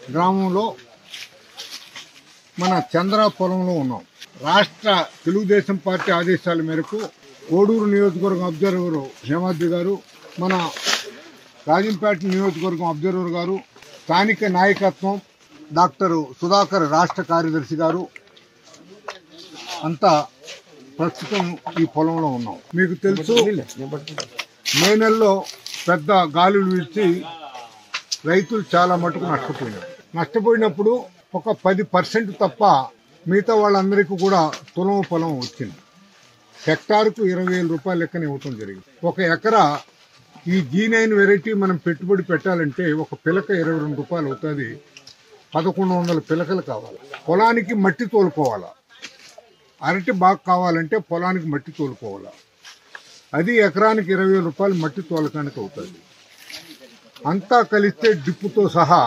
గ్రామంలో మన చంద్ర పొలంలో ఉన్నాం రాష్ట్ర తెలుగుదేశం పార్టీ ఆదేశాల మేరకు కోడూరు నియోజకవర్గం అబ్జర్వర్ హేమాద్రి గారు మన రాజంపేట నియోజకవర్గం అబ్జర్వర్ గారు స్థానిక నాయకత్వం డాక్టర్ సుధాకర్ రాష్ట్ర కార్యదర్శి గారు అంతా ప్రస్తుతం ఈ పొలంలో ఉన్నాం మీకు తెలుసు మే నెలలో పెద్ద గాలులు వీల్చి రైతులు చాలా మటుకు నష్టపోయినారు నష్టపోయినప్పుడు ఒక పది పర్సెంట్ తప్ప మిగతా వాళ్ళందరికీ కూడా తులం పొలం వచ్చింది హెక్టార్కు ఇరవై వేల రూపాయలు లెక్కన ఇవ్వటం జరిగింది ఒక ఎకరా ఈ జీ నైన్ వెరైటీ మనం పెట్టుబడి పెట్టాలంటే ఒక పిలక ఇరవై రెండు రూపాయలు అవుతుంది పదకొండు వందల పిలకలు కావాలి పొలానికి మట్టి తోలుకోవాలా అరటి బాగా కావాలంటే పొలానికి మట్టి తోలుకోవాలా అది ఎకరానికి ఇరవై వేల రూపాయలు మట్టి తోలకానికి అవుతుంది అంతా కలిస్తే డిప్పుతో సహా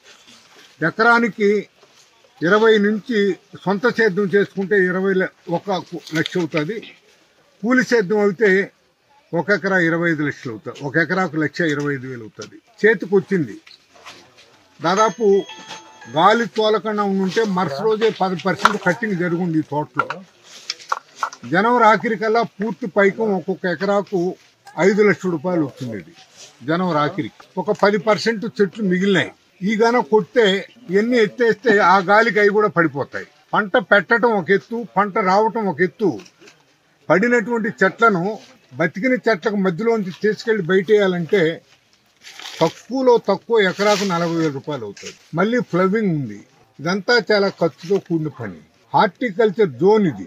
ఎకరానికి ఇరవై నుంచి సొంత సేద్యం చేసుకుంటే ఇరవై ల- ఒక కు- లక్ష అవుతుంది కూలి సేద్యం అయితే ఒక ఎకరా ఇరవై ఐదు లక్షలు అవుతుంది ఒక ఎకరాకు లక్ష ఇరవై ఐదు వేలు అవుతుంది చేతికి వచ్చింది దాదాపు గాలి తోలకుండా ఉంటే మరుసటి రోజే పది పర్సెంట్ కట్టింగ్ జరుగుంది ఈ తోటలో జనవరి ఆఖరికల్లా పూర్తి పైకం ఒక్కొక్క ఎకరాకు ఐదు లక్షల రూపాయలు వచ్చింది ఇది జనవరి ఆఖరికి ఒక పది పర్సెంట్ చెట్లు మిగిలినాయి ఈ గాన కొట్టే ఇవన్నీ ఎత్తేస్తే ఆ గాలికి అవి కూడా పడిపోతాయి పంట పెట్టడం ఒక ఎత్తు పంట రావటం ఒక ఎత్తు పడినటువంటి చెట్లను బతికిన చెట్లకు మధ్యలోంచి తీసుకెళ్లి బయటేయాలంటే తక్కువలో తక్కువ ఎకరాకు నలభై వేల రూపాయలు అవుతుంది మళ్ళీ ఫ్లవింగ్ ఉంది ఇదంతా చాలా ఖర్చుతో కూడిన పని హార్టికల్చర్ జోన్ ఇది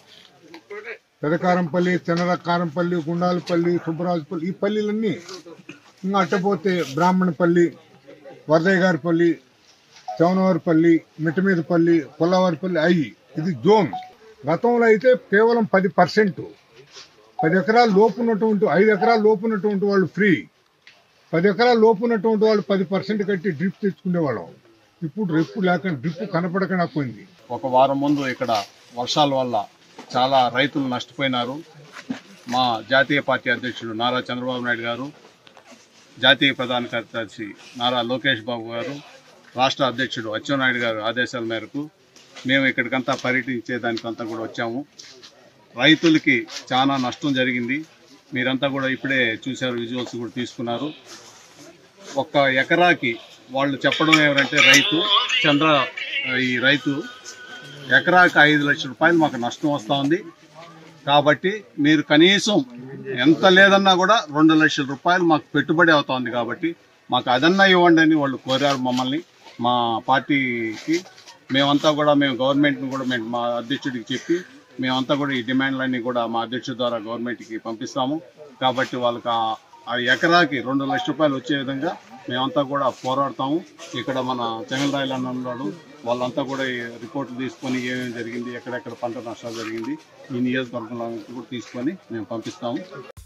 పెదకారంపల్లి చిన్నరకారంపల్లి గుండాలపల్లి సుబ్బరాజుపల్లి ఈ పల్లీలన్నీ ఇంకా అట్టపోతే బ్రాహ్మణపల్లి వరదయ్య గారిపల్లి చౌనవారిపల్లి మిట్టమీదపల్లి కొల్లవారిపల్లి అయ్యి ఇది జోన్ గతంలో అయితే కేవలం పది పర్సెంట్ పది ఎకరాల లోపు ఉన్నటువంటి ఐదు ఎకరాల లోపు ఉన్నటువంటి వాళ్ళు ఫ్రీ పది ఎకరాల లోపు ఉన్నటువంటి వాళ్ళు పది పర్సెంట్ కట్టి డ్రిప్ తెచ్చుకునేవాళ్ళం ఇప్పుడు డ్రిప్ లేక డ్రిప్ కనపడకుండా పోయింది ఒక వారం ముందు ఇక్కడ వర్షాల వల్ల చాలా రైతులు నష్టపోయినారు మా జాతీయ పార్టీ అధ్యక్షుడు నారా చంద్రబాబు నాయుడు గారు జాతీయ ప్రధాన కార్యదర్శి నారా లోకేష్ బాబు గారు రాష్ట్ర అధ్యక్షుడు అచ్చెన్నాయుడు గారు ఆదేశాల మేరకు మేము ఇక్కడికంతా పర్యటించేదానికంతా కూడా వచ్చాము రైతులకి చాలా నష్టం జరిగింది మీరంతా కూడా ఇప్పుడే చూశారు విజువల్స్ కూడా తీసుకున్నారు ఒక్క ఎకరాకి వాళ్ళు చెప్పడం ఏమంటే రైతు చంద్ర ఈ రైతు ఎకరాకి ఐదు లక్షల రూపాయలు మాకు నష్టం వస్తూ ఉంది కాబట్టి మీరు కనీసం ఎంత లేదన్నా కూడా రెండు లక్షల రూపాయలు మాకు పెట్టుబడి అవుతోంది కాబట్టి మాకు అదన్నా ఇవ్వండి అని వాళ్ళు కోరారు మమ్మల్ని మా పార్టీకి మేమంతా కూడా మేము గవర్నమెంట్ని కూడా మేము మా అధ్యక్షుడికి చెప్పి మేమంతా కూడా ఈ డిమాండ్లన్నీ కూడా మా అధ్యక్షుడి ద్వారా గవర్నమెంట్కి పంపిస్తాము కాబట్టి వాళ్ళకి ఆ- ఆ ఎకరాకి రెండు లక్షల రూపాయలు వచ్చే విధంగా మేమంతా కూడా పోరాడతాము ఇక్కడ మన చెంగలరాయలు అన్న ఉన్నాడు వాళ్ళంతా కూడా ఈ రిపోర్ట్లు తీసుకొని ఏమేమి జరిగింది ఎక్కడెక్కడ పంట నష్టాలు జరిగింది ఈ నియోజకవర్గంలో కూడా తీసుకొని మేము పంపిస్తాము